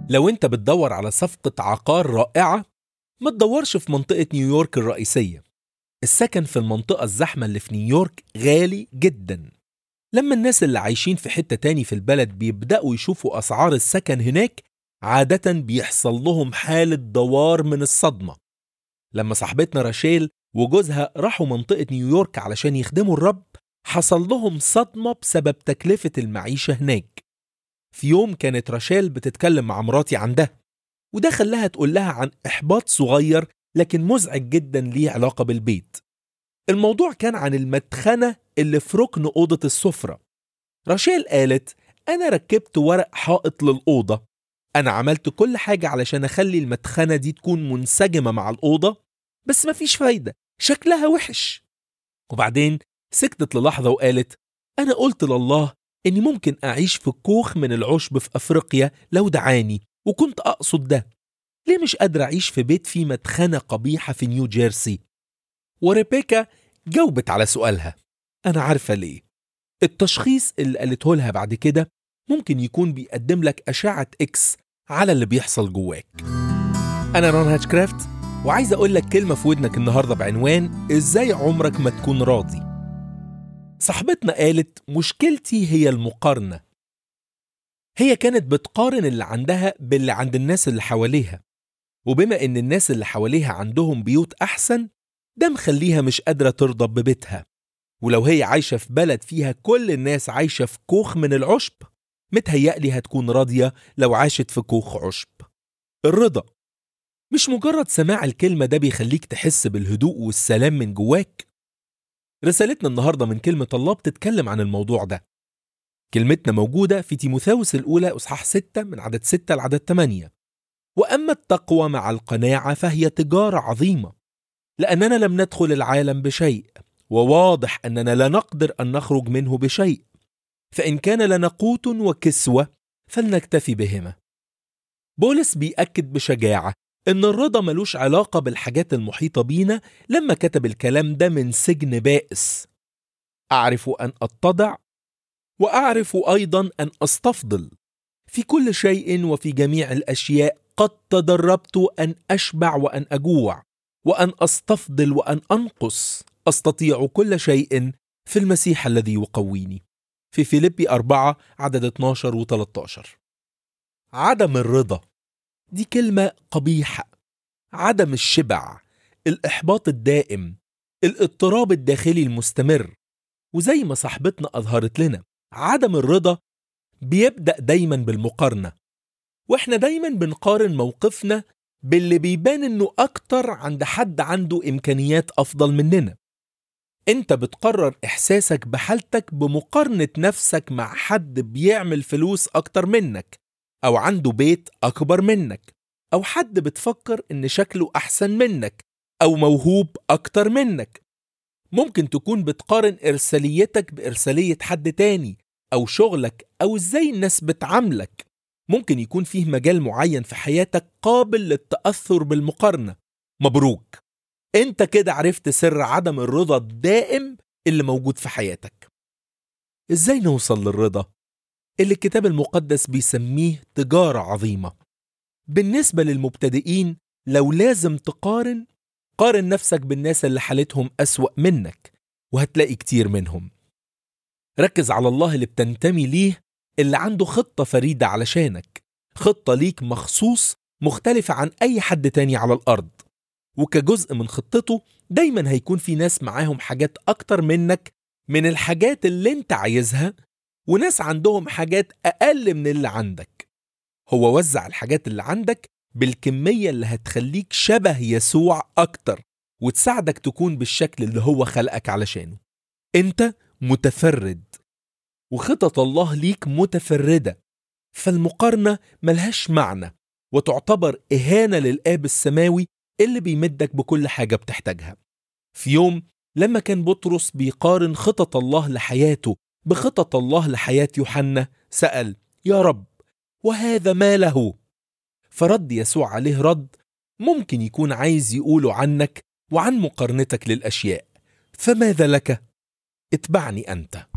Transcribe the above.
لو انت بتدور على صفقة عقار رائعة ما تدورش في منطقة نيويورك الرئيسية السكن في المنطقة الزحمة اللي في نيويورك غالي جدا لما الناس اللي عايشين في حتة تاني في البلد بيبدأوا يشوفوا أسعار السكن هناك عادة بيحصل لهم حالة دوار من الصدمة لما صاحبتنا راشيل وجوزها راحوا منطقة نيويورك علشان يخدموا الرب حصل لهم صدمة بسبب تكلفة المعيشة هناك في يوم كانت راشيل بتتكلم مع مراتي عن ده وده خلاها تقول لها عن إحباط صغير لكن مزعج جدا ليه علاقة بالبيت الموضوع كان عن المدخنة اللي في ركن أوضة السفرة راشيل قالت أنا ركبت ورق حائط للأوضة أنا عملت كل حاجة علشان أخلي المدخنة دي تكون منسجمة مع الأوضة بس مفيش فايدة شكلها وحش وبعدين سكتت للحظة وقالت أنا قلت لله إني ممكن أعيش في كوخ من العشب في أفريقيا لو دعاني وكنت أقصد ده ليه مش قادر أعيش في بيت فيه مدخنة قبيحة في نيو جيرسي وريبيكا جاوبت على سؤالها أنا عارفة ليه التشخيص اللي قالته لها بعد كده ممكن يكون بيقدم لك أشعة إكس على اللي بيحصل جواك أنا رون هاتشكرافت وعايز أقول لك كلمة في ودنك النهاردة بعنوان إزاي عمرك ما تكون راضي صاحبتنا قالت مشكلتي هي المقارنة هي كانت بتقارن اللي عندها باللي عند الناس اللي حواليها وبما إن الناس اللي حواليها عندهم بيوت أحسن ده مخليها مش قادرة ترضى ببيتها ولو هي عايشة في بلد فيها كل الناس عايشة في كوخ من العشب متهيألي هتكون راضية لو عاشت في كوخ عشب الرضا مش مجرد سماع الكلمة ده بيخليك تحس بالهدوء والسلام من جواك رسالتنا النهاردة من كلمة الله بتتكلم عن الموضوع ده كلمتنا موجودة في تيموثاوس الأولى أصحاح 6 من عدد 6 لعدد 8 وأما التقوى مع القناعة فهي تجارة عظيمة لأننا لم ندخل العالم بشيء وواضح أننا لا نقدر أن نخرج منه بشيء فإن كان لنا قوت وكسوة فلنكتفي بهما بولس بيأكد بشجاعة إن الرضا ملوش علاقة بالحاجات المحيطة بينا لما كتب الكلام ده من سجن بائس أعرف أن أتضع وأعرف أيضا أن أستفضل في كل شيء وفي جميع الأشياء قد تدربت أن أشبع وأن أجوع وأن أستفضل وأن أنقص أستطيع كل شيء في المسيح الذي يقويني في فيليبي 4 عدد 12 و 13 عدم الرضا دي كلمة قبيحة عدم الشبع الإحباط الدائم الاضطراب الداخلي المستمر وزي ما صاحبتنا أظهرت لنا عدم الرضا بيبدأ دايما بالمقارنة واحنا دايما بنقارن موقفنا باللي بيبان انه اكتر عند حد عنده امكانيات افضل مننا انت بتقرر احساسك بحالتك بمقارنة نفسك مع حد بيعمل فلوس اكتر منك او عنده بيت اكبر منك او حد بتفكر ان شكله احسن منك او موهوب اكتر منك ممكن تكون بتقارن ارساليتك بارسالية حد تاني او شغلك او ازاي الناس بتعاملك ممكن يكون فيه مجال معين في حياتك قابل للتأثر بالمقارنة مبروك انت كده عرفت سر عدم الرضا الدائم اللي موجود في حياتك ازاي نوصل للرضا اللي الكتاب المقدس بيسميه تجارة عظيمة بالنسبة للمبتدئين لو لازم تقارن قارن نفسك بالناس اللي حالتهم أسوأ منك وهتلاقي كتير منهم ركز على الله اللي بتنتمي ليه اللي عنده خطة فريدة علشانك خطة ليك مخصوص مختلفة عن أي حد تاني على الأرض وكجزء من خطته دايما هيكون في ناس معاهم حاجات أكتر منك من الحاجات اللي انت عايزها وناس عندهم حاجات أقل من اللي عندك هو وزع الحاجات اللي عندك بالكمية اللي هتخليك شبه يسوع أكتر وتساعدك تكون بالشكل اللي هو خلقك علشانه انت متفرد وخطط الله ليك متفردة فالمقارنة ملهاش معنى وتعتبر إهانة للآب السماوي اللي بيمدك بكل حاجة بتحتاجها في يوم لما كان بطرس بيقارن خطط الله لحياته بخطط الله لحياة يوحنا سأل يا رب وهذا ما له فرد يسوع عليه رد ممكن يكون عايز يقوله عنك وعن مقارنتك للأشياء فماذا لك؟ اتبعني أنت